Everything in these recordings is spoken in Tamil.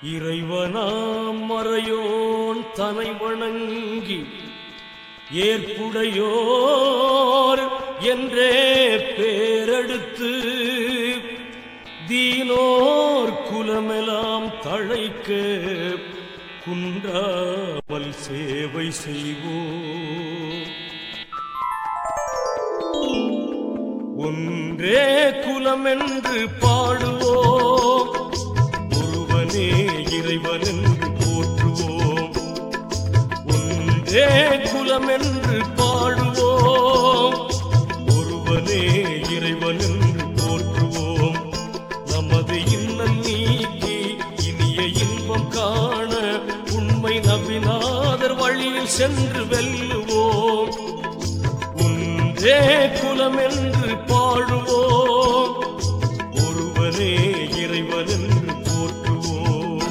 இறைவனாம் மறையோன் தனை வணங்கி ஏற்புடையோர் என்றே பேரெடுத்து தீனோர் குலமெல்லாம் தழைக்க குன்றாமல் சேவை செய்வோம் ஒன்றே குலமென்று பாடுவோம் ஒருவனே இறைவன் என்று போற்றுவோம் ஒன்றே குலமென்று பாடுவோம் ஒருவனே இறைவன் என்று போற்றுவோம் நமது இன்னல் நீக்கி இனிய இன்பம் காண உண்மை நபிநாதர் வழியில் சென்று வெல்லுவோம் ஒன்றே குலம் என்று பாடுவோம் ஒருவனே இறைவன் என்று போற்றுவோம்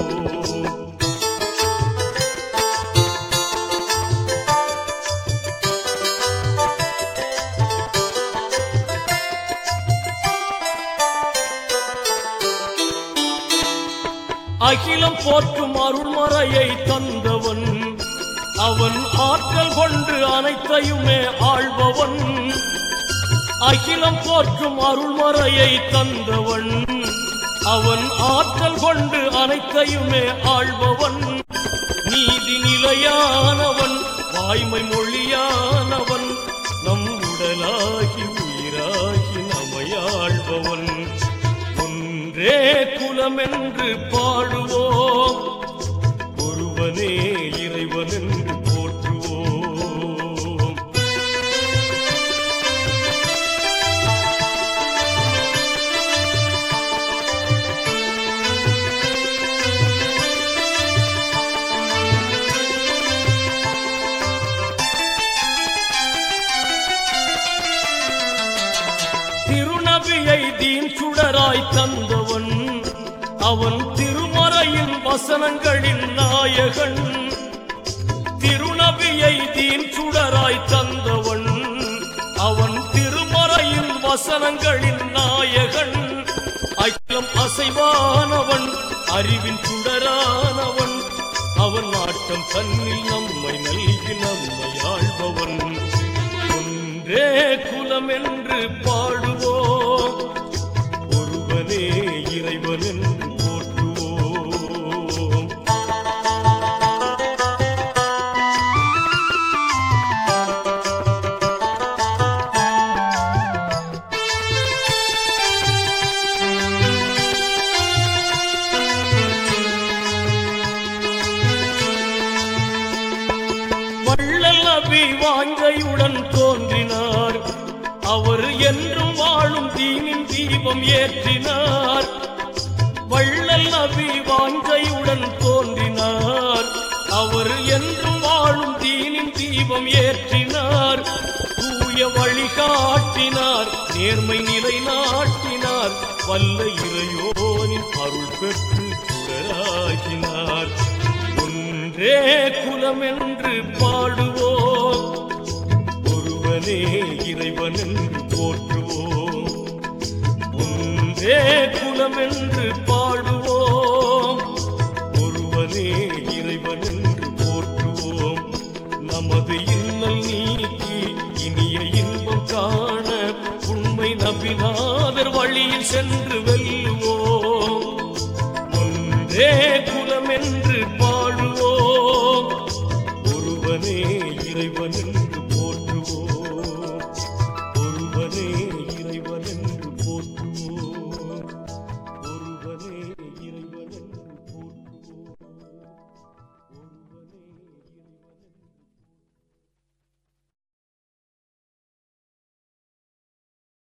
அகிலம் போற்றும் அருள்மறையை தந்தவன் அவன் ஆற்றல் கொண்டு அனைத்தையுமே ஆள்பவன் அகிலம் போற்றும் அருள்மறையை தந்தவன் அவன் ஆற்றல் கொண்டு அனைத்தையுமே ஆள்பவன் நீதி நிலையானவன் வாய்மை மொழியானவன் நம் உடலாகி உயிராகி நமையாள்பவன் ஒன்றே குலம் என்று பாடுவோம் ஒருவனே இறைவன் என்று போற்றுவோம் திருநபியை தீன் சுடராய் தந்தவன் அவன் திருமறையின் வசனங்களின் நாயகன் திருநபியை தீன் சுடராய் தந்தவன் அவன் திருமறையின் வசனங்களின் நாயகன் அகிலம் அசைவானவன் அறிவின் சுடரானவன் அவன் நாட்டம் தன்னில் நம்மை நல்கி நம்மை ஆள்பவன் ஒன்றே குலம் என்று பாடுவோம் ஒருவனே இறைவன் என்று போற்றுவோம் வள்ளல் நபி வாஞ்சையுடன் தோன்றினார் அவர் என்றும் வாழும் தீனின் தீபம் ஏற்றினார் வள்ளல் நபி வாஞ்சையுடன் தோன்றினார் அவர் என்றும் வாழும் தீனின் தீபம் ஏற்றினார் தூய வழி காட்டினார் நேர்மை நிலை நாட்டினார் வல்ல இறையோனின் அருள் பெற்று சுடராகினார் ஒன்றே குலம் என்று பாடுவோம் ஒருவனே இறைவன் என்று போற்றுவோம் ஒன்றே குலம் என்று பாடுவோம் ஒருவனே இறைவன் என்று போற்றுவோம் நமது இன்னல் நீக்கி இனிய இன்பம் காண உண்மை நபிநாதர் வழியில் சென்று